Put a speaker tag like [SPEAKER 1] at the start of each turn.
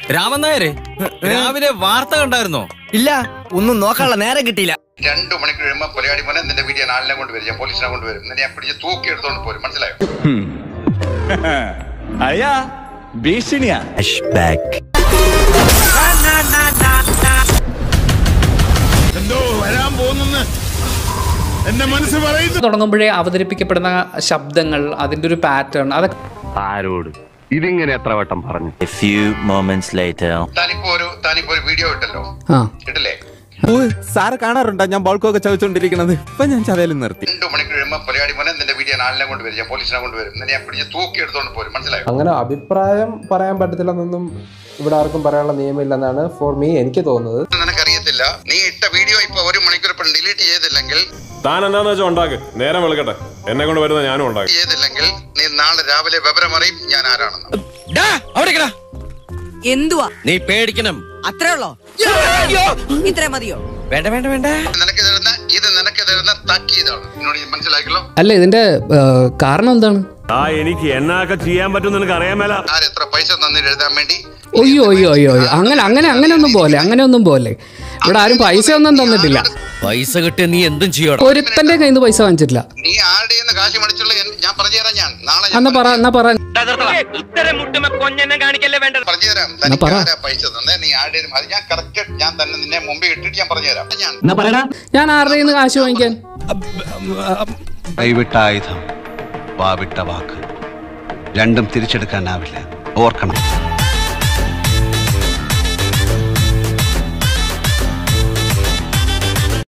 [SPEAKER 1] രാമൻ നായരെ രാവിലെ വാർത്ത കണ്ടായിരുന്നോ
[SPEAKER 2] ഇല്ല ഒന്നും നോക്കാനുള്ള നേരം കിട്ടിയില്ല
[SPEAKER 3] രണ്ടു മണിക്കൂർ കഴിയുമ്പോൾ കൊലയാടി മോനെ നിന്റെ വീട്ടിൽ ഞാൻ ആളിനെ കൊണ്ടുവരും ഞാൻ പോലീസിനെ കൊണ്ടുവരും നിന്നെ ഞാൻ പിടിച്ച് തൂക്കി എടുത്തോണ്ട് പോരും മനസ്സിലായോ
[SPEAKER 4] അയ്യാ ഭീഷണിയാ
[SPEAKER 5] എന്തോ വരാൻ പോകുന്നെന്ന് എന്റെ മനസ്സ് പറയുന്നു
[SPEAKER 6] തുടങ്ങുമ്പോഴേ അവതരിപ്പിക്കപ്പെടുന്ന ശബ്ദങ്ങൾ അതിൻ്റെ ഒരു പാറ്റേൺ അതൊക്കെ
[SPEAKER 7] ആരോട് ഇതിങ്ങനെ എത്ര വട്ടം പറഞ്ഞു
[SPEAKER 8] A few moments later.
[SPEAKER 3] താനിപ്പോ ഒരു താനിപ്പോ ഒരു വീഡിയോ ഇട്ടല്ലോ
[SPEAKER 6] ആ
[SPEAKER 3] ഇട്ടില്ലേ
[SPEAKER 4] സാറ് കാണാറുണ്ടോ ഞാൻ ബോൾക്കൊക്കെ ചവച്ചോണ്ടിരിക്കണത് ഇപ്പൊ ഞാൻ ചതയിലും നിർത്തി
[SPEAKER 3] രണ്ടു മണിക്കൂർ കഴിയുമ്പോൾ കൊലയാടി മോനെ നിന്റെ വീട്ടിൽ ഞാൻ ആളിനെ കൊണ്ടുവരും ഞാൻ പോലീസിനെ കൊണ്ടുവരും നിന്നെ ഞാൻ പിടിച്ച് തൂക്കി എടുത്തോണ്ട് പോരും മനസ്സിലായോ
[SPEAKER 9] അങ്ങനെ അഭിപ്രായം പറയാൻ പറ്റത്തില്ലെന്നൊന്നും ഇവിടെ ആർക്കും പറയാനുള്ള നിയമമില്ലെന്നാണ് ഫോർ മീ എനിക്ക് തോന്നുന്നത്
[SPEAKER 3] നിനക്കറിയത്തില്ല നീ ഇട്ട വീഡിയോ ഇപ്പൊ ഒരു മണിക്കൂർ ഇപ്പം ഡിലീറ്റ് ചെയ്തില്ലെങ്കിൽ
[SPEAKER 5] താൻ എന്താന്ന് വെച്ചാൽ ഉണ്ടാക്ക് നേരം വെളുക്കട്ടെ എന്നെ കൊണ്ട് വരുന്ന ഞാനും ഉണ്ടാക്കും
[SPEAKER 3] ചെയ്തില്ലെങ്കിൽ നീ നാളെ രാവിലെ വിവരം അറിയും ഞാൻ ആരാണെന്ന്
[SPEAKER 2] അവിടെ
[SPEAKER 10] എന്തുവാ
[SPEAKER 2] നീ പേടിക്കണം
[SPEAKER 10] അത്രേ ഉള്ളോ ഇത്രേ മതിയോ
[SPEAKER 2] വേണ്ട വേണ്ട വേണ്ട
[SPEAKER 3] നിനക്ക് തരുന്ന ഇത് നിനക്ക് തരുന്ന താക്കീതാണ് എന്നോട് ഇത് മനസ്സിലാക്കല്ലോ
[SPEAKER 6] അല്ല ഇതിന്റെ ആ, കാരണം എന്താണ്
[SPEAKER 5] ആ എനിക്ക് എന്നൊക്കെ ചെയ്യാൻ പറ്റും നിനക്ക് അറിയാൻ മേല
[SPEAKER 3] ആര് എത്ര പൈസ തന്നിട്ട് എഴുതാൻ വേണ്ടി
[SPEAKER 6] ഒയ്യോ അയ്യോ അയ്യോ അയ്യോ അങ്ങനെ അങ്ങനെ അങ്ങനെ ഒന്നും പോലെ അങ്ങനെ ഒന്നും പോലെ ഇവിടെ ആരും പൈസ ഒന്നും തന്നിട്ടില്ല
[SPEAKER 1] പൈസ കിട്ടിയ നീ എന്തും ചെയ്യണം
[SPEAKER 6] ഒരുത്തന്റെ കയ്യിൽ നിന്ന് പൈസ വാങ്ങിച്ചിട്ടില്ല
[SPEAKER 3] നീ ആരുടെ നിന്ന് കാശ് മേടിച്ചുള്ള എൻ- ഞാൻ പറഞ്ഞു തരാം ഞാൻ നാളെ ഞാൻ
[SPEAKER 6] എന്നാ പറ എന്നാ പറ
[SPEAKER 3] പറഞ്ഞു തരാം
[SPEAKER 6] എന്നാ
[SPEAKER 3] തനിക്ക്
[SPEAKER 6] പറ.
[SPEAKER 3] ആരാ പൈസ തന്നെ നീ ആരുടെ അത് ഞാൻ കറക്റ്റ് ഞാൻ തന്നെ നിന്നെ മുമ്പിൽ ഇട്ടിട്ട് ഞാൻ പറഞ്ഞു തരാം ഞാൻ
[SPEAKER 6] ഞാൻ ആരുടെ കയ്യിൽ നിന്ന് കാശ് വാങ്ങിക്കാൻ
[SPEAKER 7] കൈവിട്ട ആയുധം വാവിട്ട വാക്ക് രണ്ടും തിരിച്ചെടുക്കാനാവില്ല ഓർക്കണം